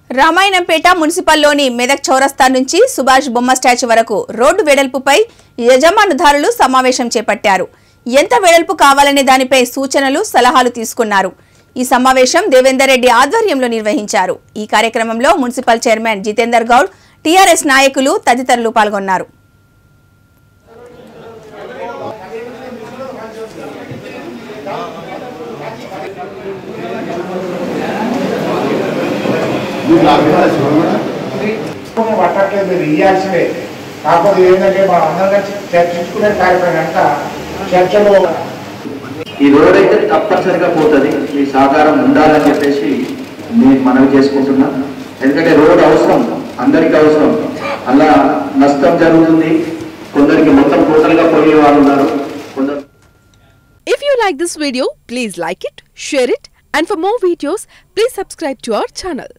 రామాయణంపేట మున్సిపల్లోని మెదక్ చౌరస్తా నుంచి సుభాష్ బొమ్మ స్టాచ్యూ వరకు రోడ్డు వెడల్పుపై యజమానుదారులు సమావేశం చేపట్టారు ఎంత వెడల్పు కావాలనే దానిపై సూచనలు సలహాలు తీసుకున్నారు ఈ సమావేశం దేవేందర్ రెడ్డి ఆధ్వర్యంలో నిర్వహించారు ఈ కార్యక్రమంలో municipal chairman Jitender Goud TRS నాయకులు తదితరులు పాల్గొన్నారు పట్టట్లేదు మీరు ఇవ్వాల్సినవే కాకపోతే ఏంటంటే మనం అందరం చర్చించుకునే కార్యక్రమం కనుక చర్చలో ఈ రోడ్ అయితే తప్పనిసరిగా పోతుంది మీ సహకారం ఉండాలని చెప్పేసి నేను మనవి చేసుకుంటున్నా ఎందుకంటే రోడ్ అవసరం అందరికీ అవసరం అలా నష్టం జరుగుతుంది కొందరికి మొత్తం టోటల్గా పోయే వాళ్ళు ఉన్నారు కొందరు If you like this video, please like it, share it, and for more videos, please subscribe to our channel.